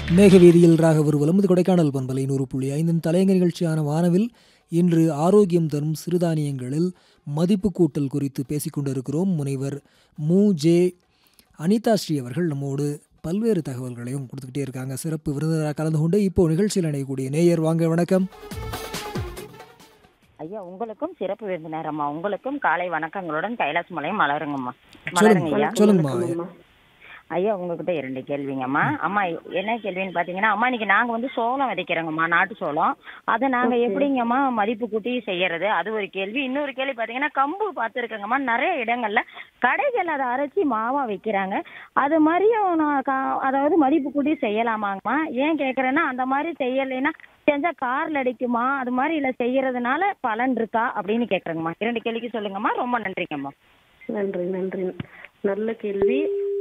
மேகவீதியில் ராக ஒருவலம் இது கொடைக்கானல் பண்பலை நூறு புள்ளி ஐந்தின் தலையங்க நிகழ்ச்சியான வானவில் இன்று ஆரோக்கியம் தரும் சிறுதானியங்களில் மதிப்பு கூட்டல் குறித்து பேசிக் கொண்டிருக்கிறோம் முனைவர் மு ஜே அனிதா ஸ்ரீ அவர்கள் நம்மோடு பல்வேறு தகவல்களையும் கொடுத்துக்கிட்டே இருக்காங்க சிறப்பு விருந்தினராக கலந்து கொண்டு இப்போ நிகழ்ச்சியில் இணையக்கூடிய நேயர் வாங்க வணக்கம் ஐயா உங்களுக்கும் சிறப்பு விருந்தினர் அம்மா உங்களுக்கும் காலை வணக்கங்களுடன் கைலாஸ் மலையும் மலருங்கம்மா சொல்லுங்க மலருங்க ஐயா சொல்லுங்கம்மா ஐயா உங்ககிட்ட இரண்டு கேள்விங்கம்மா அம்மா என்ன கேள்வின்னு பாத்தீங்கன்னா அம்மா இன்னைக்கு நாங்க வந்து சோளம் விதைக்கிறோங்கம்மா நாட்டு சோளம் அதை நாங்க எப்படிங்கம்மா மதிப்பு கூட்டி செய்யறது அது ஒரு கேள்வி இன்னொரு கேள்வி பாத்தீங்கன்னா கம்பு பார்த்துருக்கேங்கம்மா நிறைய இடங்கள்ல கடைகள் அதை அரைச்சி மாவா விற்கிறாங்க அது மாதிரியும் நான் கா- அதாவது மதிப்பு கூட்டி செய்யலாமாங்கம்மா ஏன் கேக்குறேன்னா அந்த மாதிரி செய்யலைன்னா செஞ்சா கார்ல அடிக்குமா அது மாதிரி இல்ல செய்யறதுனால பலன் இருக்கா அப்படின்னு கேக்குறேங்கம்மா இரண்டு கேள்விக்கு சொல்லுங்கம்மா ரொம்ப நன்றிங்கம்மா நன்றி நன்றி நல்ல கேள்வி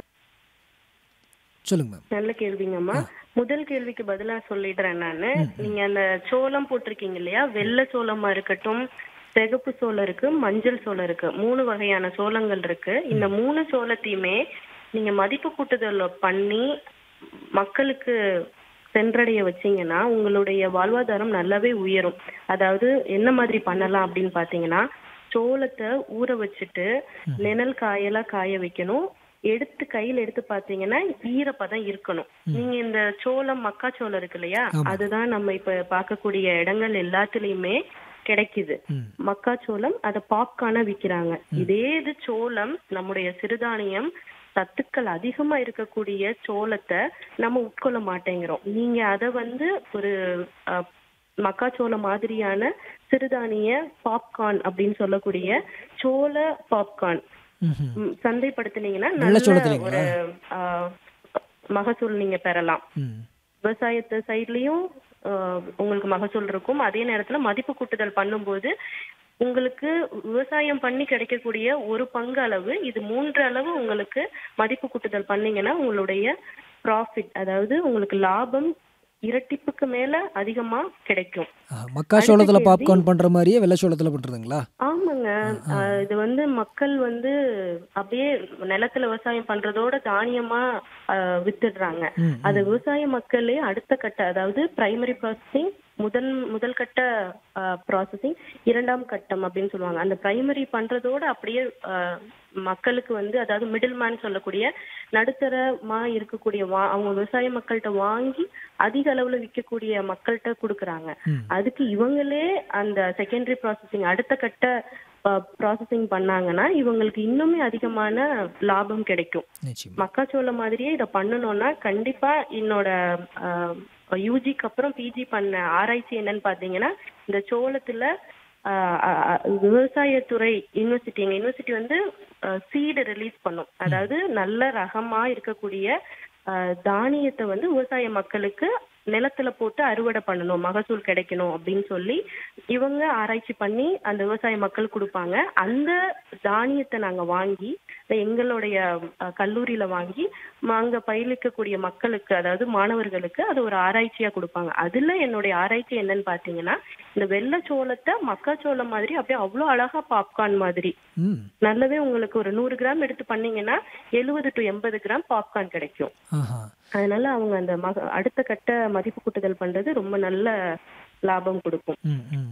சொல்லுங்க மேம் நல்ல கேள்விங்கம்மா முதல் கேள்விக்கு பதிலா சொல்லிடுறேன் நானு நீங்க அந்த சோளம் போட்டிருக்கீங்க இல்லையா வெள்ளை சோளமா இருக்கட்டும் சிகப்பு சோளம் இருக்கு மஞ்சள் சோளம் இருக்கு மூணு வகையான சோளங்கள் இருக்கு இந்த மூணு சோளத்தையுமே நீங்க மதிப்பு கூட்டுதல் பண்ணி மக்களுக்கு சென்றடைய வச்சீங்கன்னா உங்களுடைய வாழ்வாதாரம் நல்லாவே உயரும் அதாவது என்ன மாதிரி பண்ணலாம் அப்படின்னு பாத்தீங்கன்னா சோளத்தை ஊற வச்சுட்டு நிழல் காயெல்லாம் காய வைக்கணும் எடுத்து கையில எடுத்து பாத்தீங்கன்னா ஈரப்பதம் இருக்கணும் நீங்க இந்த சோளம் மக்காச்சோளம் இருக்கு இல்லையா அதுதான் நம்ம இப்ப பார்க்கக்கூடிய இடங்கள் எல்லாத்துலயுமே கிடைக்குது ம் மக்காச்சோளம் அதை பாப்கார்னா விக்கிறாங்க இதே இது சோளம் நம்முடைய சிறுதானியம் சத்துக்கள் அதிகமா இருக்கக்கூடிய சோளத்தை நம்ம உட்கொள்ள மாட்டேங்கிறோம் நீங்க அதை வந்து ஒரு அஹ், மக்காச்சோளம் மாதிரியான சிறுதானிய பாப்கார்ன் அப்படின்னு சொல்லக்கூடிய சோள பாப்கார்ன் ம்ஹும். ம், சந்தைப்படுத்துனீங்கன்னா வெள்ளை நல்ல சோளத்துலீங்களா? ஒரு ஆஹ், மகசூல் நீங்க பெறலாம் ம் விவசாயத்து சைட்லயும் உங்களுக்கு மகசூல் இருக்கும் அதே நேரத்துல மதிப்பு கூட்டுதல் பண்ணும்போது உங்களுக்கு விவசாயம் பண்ணி கிடைக்கக்கூடிய ஒரு பங்கு அளவு இது மூன்று அளவு உங்களுக்கு மதிப்பு கூட்டுதல் பண்ணீங்கன்னா உங்களுடைய ப்ராஃபிட் அதாவது உங்களுக்கு லாபம் இரட்டிப்புக்கு மேல அதிகமா கிடைக்கும் ஆ, மக்கா சோளத்துல பாப்கார்ன் பண்ற மாதிரியே வெள்ளை சோளத்துல பண்றதுங்களா ஆமாங்க ஆஹ் இது வந்து மக்கள் வந்து அப்படியே நிலத்துல விவசாயம் பண்றதோட தானியமா ஆஹ் வித்துடுறாங்க ம், அது விவசாய மக்களே அடுத்த கட்ட அதாவது பிரைமரி ப்ராசஸிங் முதல் முதல் கட்ட ப்ராசஸிங் இரண்டாம் கட்டம் அப்படின்னு சொல்லுவாங்க அந்த பிரைமரி பண்றதோட அப்படியே ஆஹ் மக்களுக்கு வந்து அதாவது மிடில் மேன் சொல்லக்கூடிய நடுத்தரமா இருக்கக்கூடிய வா அவங்க விவசாய மக்கள்கிட்ட வாங்கி அதிக அளவுல விற்கக்கூடிய மக்கள்கிட்ட கொடுக்குறாங்க ம். அதுக்கு இவங்களே அந்த செகண்டரி ப்ராசஸிங் அடுத்த கட்ட ப்ராசஸிங் பண்ணாங்கன்னா இவங்களுக்கு இன்னுமே அதிகமான லாபம் கிடைக்கும் நிச்சயமா மக்காச்சோளம் மாதிரியே இதை பண்ணணும்னா கண்டிப்பா என்னோட யூஜிக்கு அப்புறம் பிஜி பண்ண ஆராய்ச்சி என்னன்னு பாத்தீங்கன்னா இந்த சோளத்துல ஆஹ் அஹ் அஹ் விவசாயத்துறை யூனிவர்சிட்டி எங்க யூனிவர்சிட்டி வந்து சீடு ரிலீஸ் பண்ணும் அதாவது நல்ல ரகமா இருக்கக்கூடிய ஆஹ் தானியத்தை வந்து விவசாய மக்களுக்கு நிலத்துல போட்டு அறுவடை பண்ணணும் மகசூல் கிடைக்கணும் அப்படின்னு சொல்லி இவங்க ஆராய்ச்சி பண்ணி அந்த விவசாய மக்கள் கொடுப்பாங்க அந்த தானியத்தை நாங்க வாங்கி எங்களுடைய அஹ், கல்லூரியில வாங்கி ம- அங்க பயிலிக்கக்கூடிய மக்களுக்கு அதாவது மாணவர்களுக்கு அது ஒரு ஆராய்ச்சியா கொடுப்பாங்க அதுல என்னுடைய ஆராய்ச்சி என்னன்னு பாத்தீங்கன்னா இந்த வெள்ளை சோளத்தை மக்காச்சோளம் மாதிரி அப்படியே அவ்வளவு அழகா பாப்கார்ன் மாதிரி ம் நல்லாவே உங்களுக்கு ஒரு நூறு கிராம் எடுத்து பண்ணீங்கன்னா எழுபது டு எண்பது கிராம் பாப்கார்ன் கிடைக்கும் ஆஹா அதனால அவங்க அந்த மக அடுத்த கட்ட மதிப்பு கூட்டுதல் பண்றது ரொம்ப நல்ல லாபம் கொடுக்கும் ம் ம்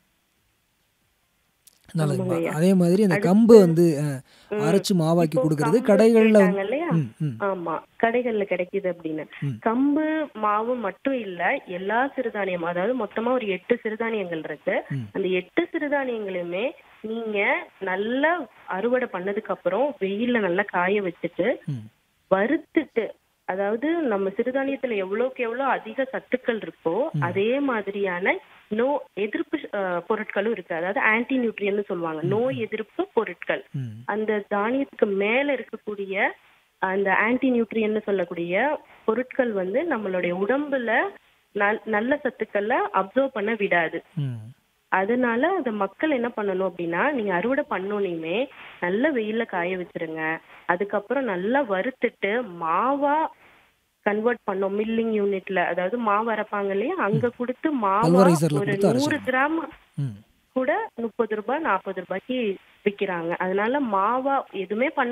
நல்லதுமா ஆமாங்கய்யா. அதே மாதிரி அந்த கம்பு வந்து அஹ், அரைச்சு மாவாக்கி இப்போ கொடுக்கறது கம்பு கடைகள்ல வந்து- கேட்டாங்க இல்லையா? ம் ம் ஆமா கடைகள்ல கிடைக்குது அப்படின்னு ம். கம்பு மாவு மட்டும் இல்ல எல்லா சிறுதானியம் அதாவது மொத்தமா ஒரு எட்டு சிறுதானியங்கள் இருக்கு ம். அந்த எட்டு சிறுதானியங்களுமே நீங்க நல்லா அறுவடை பண்ணதுக்கு அப்புறம் வெயில்ல நல்லா காய வச்சுட்டு ம் வறுத்துட்டு அதாவது நம்ம சிறுதானியத்துல எவ்வளவுக்கு எவ்வளவு அதிக சத்துக்கள் இருக்கோ அதே மாதிரியான நோ எதிர்ப்பு அஹ், பொருட்களும் இருக்கு அதாவது ஆன்டி நியூட்ரியன்னு சொல்லுவாங்க நோய் எதிர்ப்பு பொருட்கள் ம் அந்த தானியத்துக்கு மேல இருக்கக்கூடிய அந்த ஆன்டி நியூட்ரியன்னு சொல்லக்கூடிய பொருட்கள் வந்து நம்மளுடைய உடம்புல நல்- நல்ல சத்துக்களை அப்சர்வ் பண்ண விடாது ம் அதனால அந்த மக்கள் என்ன பண்ணணும் அப்படின்னா நீங்க அறுவடை பண்ணோனையுமே நல்ல வெயில்ல காய வச்சிருங்க அதுக்கப்புறம் நல்லா வறுத்துட்டு மாவா கன்வெர்ட் பண்ணோம் மில்லிங் யூனிட்ல அதாவது மாவு அரைப்பாங்க இல்லையா அங்க கொடுத்து மாவா Pulverizer ல ஒரு கொடுத்து நூறு அரைச்சிடணும். கிராம் ம் கூட முப்பது ரூபாய் நாற்பது ரூபாய்க்கு விக்கிறாங்க அதனால மாவா எதுவுமே பண்ண